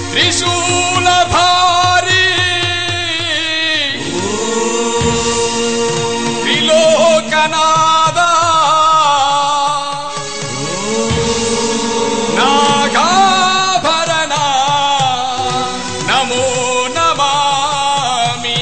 త్రిశూలధారి త్రిలోకనాద నాగాభరణ నమో నమామి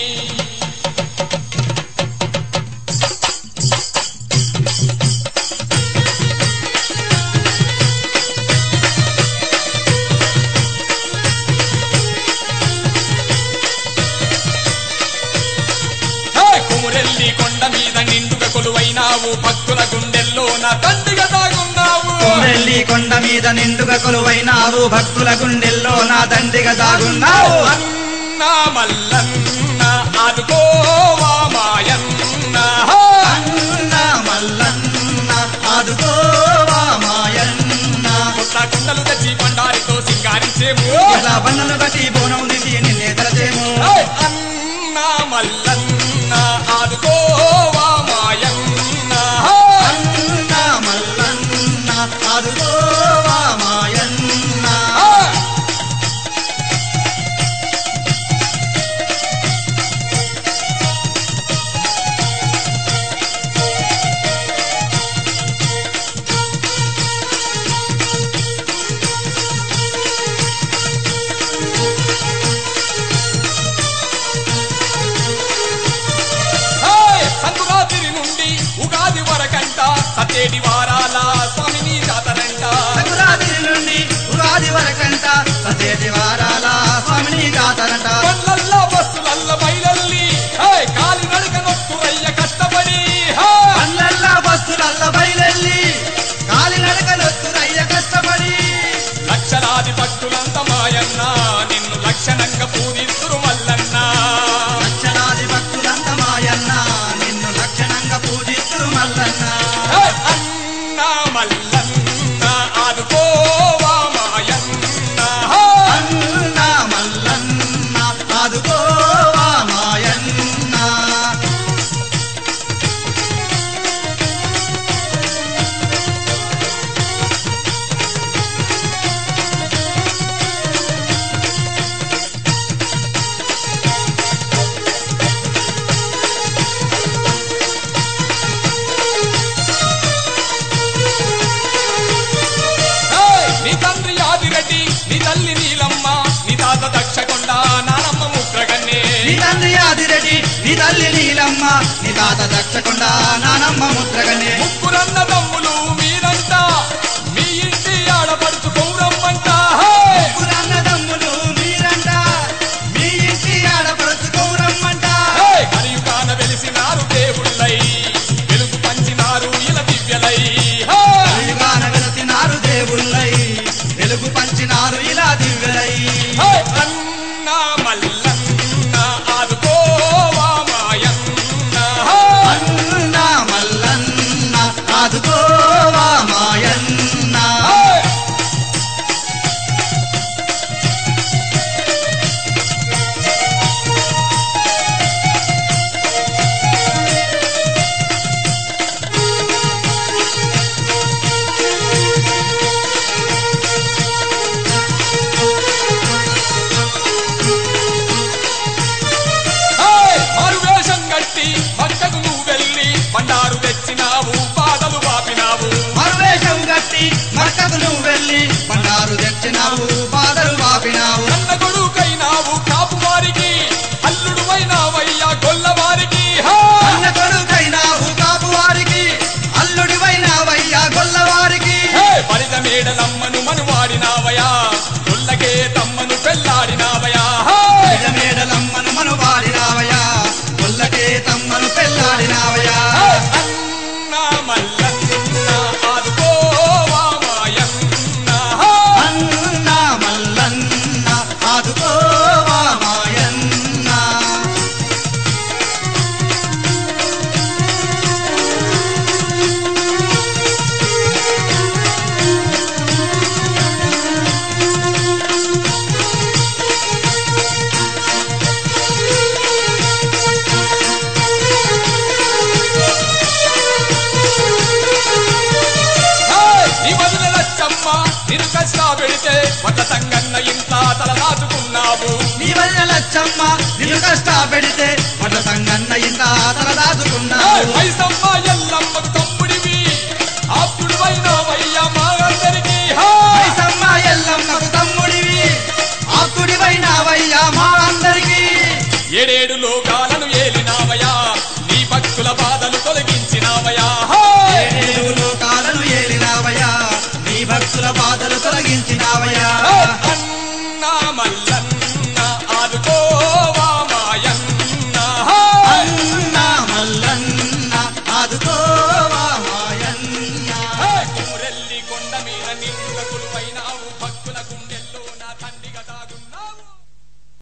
హే! కుమురెల్లి కొండ మీద నిండుగా కొలువైనావు భక్తుల గుండెల్లో నా తండ్రిగా దాగున్నావు కొమ్రెల్లి కొండ మీద నిండుగా కొలువైనావు భక్తుల గుండెల్లో నా దండిగా దాగున్నావు అన్న మల్లన్న ఆదుకోవా మాయన్న హే! అన్న మల్లన్న ఆదుకోవా మాయన్న కొత్త కుండలు తెచ్చి బండారితో సింగారించేము ఇలా బండలు బట్టి బోనం దిగి నిన్నే తలచేము హే! అన్న మల్లన్న ఆదుకోవా మాయన్న హే! అన్న మల్లన్న ఆదుకోవా మాయన్న హే! హే! సంకురాత్రి నుండి ఉగాది వరకంట సతేడి వారాల స్వామిని జాతరంట సంక్రాంతి నుండి ఉగాది వరకంట సతేటి వారాల స్వామిని జాతరంట బండ్లల్ల బస్సులల్ల బయలల్లి హే! కాలి నడక నొక్కురయ్య కష్టపడి హే! అల్లల్లా బస్సులల్ల బయలెల్లి కాలి నడకలొత్తురయ్య కష్టపడి లక్షలాది భక్తులంత మాయన్న నిన్ను లక్షణంగా పూజిస్తురు మల్లన్న లక్షలాది భక్తులంత మాయన్న నిన్ను లక్షణంగా పూజిస్తురు మల్లన్న హే! అన్న మల్లన్న ఆదుకోవా మాయన్న హే! అన్న మల్లన్న ఆదుకోవా మాయన్న హే! నీ తండ్రి ఆదిరెడ్డి నీ తల్లి నీలమ్మ నీ తాత దక్షకొండ నానమ్మ ముద్రగన్నే నీ తండ్రి ఆదిరెడ్డి నీ తల్లి నీలమ్మ నీ తాత దక్షకొండ నానమ్మ ముద్రగనే ముగ్గురన్న తమ్ములు మీరంట మీ ఇంటి ఆడపడుచు కౌరమ్మంట హే! పురాన్నదమ్ములు మీరంట మీ ఇంటి ఆడపడుచు గౌరమ్మంట హే! కలియుగాన వెలిసినారు దేవుళ్ళై వెలుగు పంచినారు ఇల దివ్యలై హే! వెలుగాన వెలసినారు దేవుళ్ళై వెలుగు పంచినారు ఇలా దివ్యలై హే! అన్న మల్లన్న ఆదుకోవా మాయన్న హే! అన్న మల్లన్న ఆదుకోవా మాయన్న హే! హే! మారువేషం కట్టి పక్కకు నువ్వు వెళ్ళి బండారు తెచ్చినావు బాధలు పాపినావు మరువేషం గట్టి మరకకు నువ్వు వెళ్ళి బండారు తెచ్చినావు బాధలు బాపినావు కన్న కొడుకైనావు కాపు వారికి అల్లుడు అయినావయ్యా గొల్లవారికి హే! అన్న కొడుకైనావు కాపు వారికి అల్లుడివైనావయ్యా గొల్లవారికి హే! పరిద మేడలమ్మను మనువాడినావయా గొల్లకే తమ్మను పెళ్ళాడినావయా హే! మేడలమ్మను మను వాడినావయ్యా గొల్లకే తమ్మను పెళ్ళాడినావయ్యా హే! అన్న మల్లన్న ఆదుకోవా మాయన్న హే! అన్న మల్లన్న ఆదుకోవా మాయన్న హే! నీ వదిన లచ్చమ్మ నిన్ను కష్టా పెడితే వడ్ల సంగన్న ఇంత దాచినావు నీ వల్ల లచ్చమ్మ నిన్ను కష్ట పెడితే పట సంగన్న ఇంత తల ఏయ్, దాచుకున్నావు మైసమ్మ ఎల్లమ్మకు తమ్ముడివి ఆప్తుడివైనావయ్యా మా అందరికీ హా! మైసమ్మ ఎల్లమ్మకు తమ్ముడివి ఆప్తుడివైనావయ్యా మా అందరికీ ఏడేడు లోకాలను ఏలినావయా నీ భక్తుల బాధలు తొలగించినావయా హా! ఏడు లోకాలను ఏలినావయ్యా నీ భక్తుల బాధలు తొలగించినావయ్యా